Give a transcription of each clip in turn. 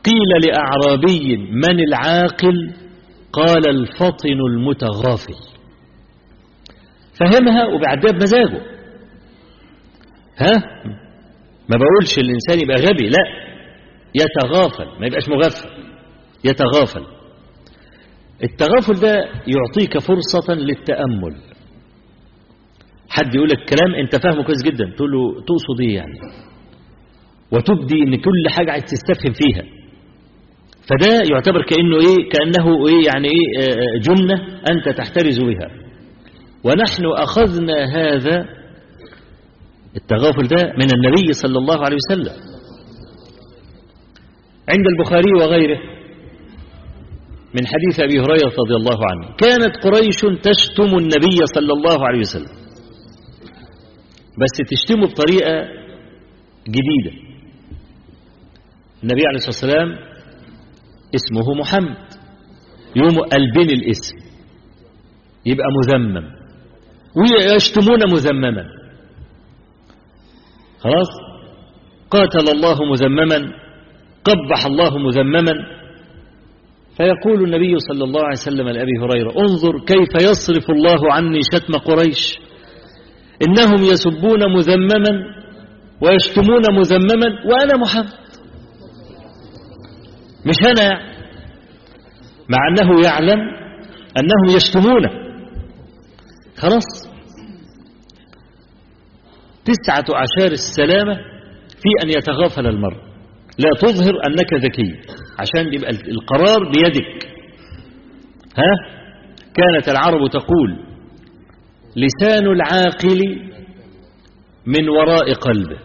قيل لأعرابي من العاقل قال الفطن المتغافل فهمها وبعدها بمزاجه ها ما بقولش الإنسان يبقى غبي لا يتغافل ما يبقاش مغفل يتغافل التغافل ده يعطيك فرصة للتأمل حد يقول لك كلام انت فاهمه كويس جدا تقول له تقصد ايه يعني وتبدي ان كل حاجة عايز تستفهم فيها فده يعتبر كأنه ايه كأنه ايه يعني ايه جنة انت تحترز بها ونحن اخذنا هذا التغافل ده من النبي صلى الله عليه وسلم عند البخاري وغيره من حديث أبي هريرة رضي الله عنه كانت قريش تشتم النبي صلى الله عليه وسلم بس تشتمه بطريقة جديدة النبي عليه الصلاة والسلام اسمه محمد يوم قلبين الاسم يبقى مذمم ويشتمون مذمما خلاص قاتل الله مذمما قبح الله مذمما فيقول النبي صلى الله عليه وسلم لأبي هريرة انظر كيف يصرف الله عني شتم قريش إنهم يسبون مذمما ويشتمون مذمما وأنا محمد مش أنا يعني مع أنه يعلم أنهم يشتمونه خلاص تسعة عشر السلامة في أن يتغافل المرء لا تظهر أنك ذكي عشان يبقى القرار بيدك ها كانت العرب تقول لسان العاقل من وراء قلبه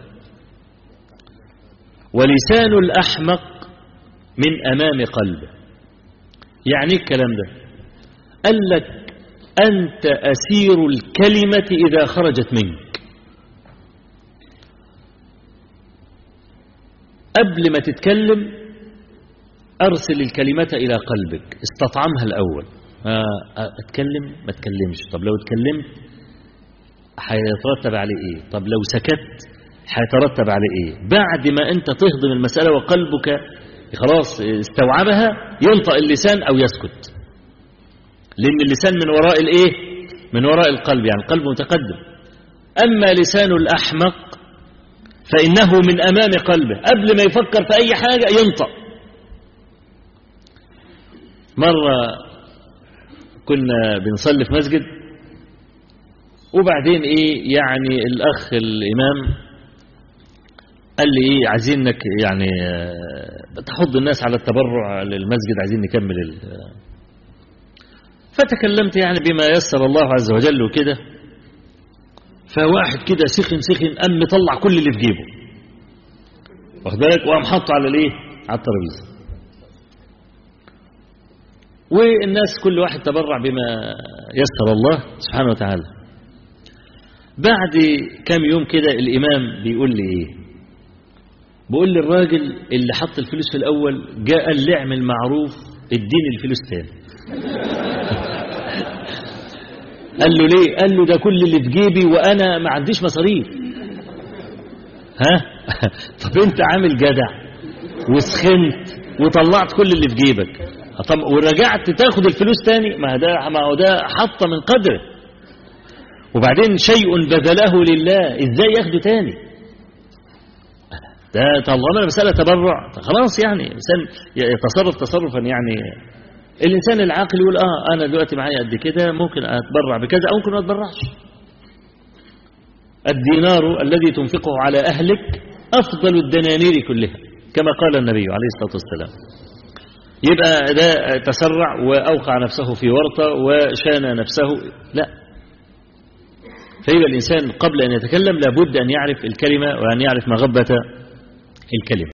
ولسان الأحمق من أمام قلبه يعني الكلام ده قال لك أنت أسير الكلمة إذا خرجت منك قبل ما تتكلم أرسل الكلمة إلى قلبك استطعمها الأول أتكلم ما تكلمش طب لو اتكلمت هيترتب عليه إيه طب لو سكت هيترتب عليه إيه بعد ما أنت تهضم المسألة وقلبك خلاص استوعبها ينطق اللسان أو يسكت لأن اللسان من وراء الإيه من وراء القلب يعني القلب متقدم أما لسان الأحمق فإنه من أمام قلبه قبل ما يفكر في أي حاجة ينطق مرة كنا بنصلي في مسجد وبعدين إيه يعني الأخ الإمام قال لي إيه عايزينك يعني تحض الناس على التبرع للمسجد عايزين نكمل ال فتكلمت يعني بما يسر الله عز وجل وكده فواحد كده سخن سخن قام مطلع كل اللي في جيبه واخد بالك وقام حاطه على الايه على الترابيزه والناس كل واحد تبرع بما يسر الله سبحانه وتعالى بعد كام يوم كده الامام بيقول لي ايه بيقول لي الراجل اللي حط الفلوس في الاول جاء قال لي اعمل معروف اديني الفلوس تاني قال له ليه قال له ده كل اللي في جيبي وانا ما عنديش مصاريف ها طب انت عامل جدع وسخنت وطلعت كل اللي في جيبك طب ورجعت تاخد الفلوس تاني ما ده ما هو ده حط من قدره وبعدين شيء بذله لله ازاي ياخده تاني ده طالما مسألة تبرع خلاص يعني الإنسان يتصرف تصرفا يعني الإنسان العاقل يقول آه أنا دلوقتي معايا قد كده ممكن أتبرع بكذا أو ممكن ما أتبرعش الدينار الذي تنفقه على أهلك أفضل الدنانير كلها كما قال النبي عليه الصلاة والسلام يبقى ده تسرع وأوقع نفسه في ورطة وشان نفسه لا فيبقى الإنسان قبل أن يتكلم لابد أن يعرف الكلمة وأن يعرف مغبة الكلمة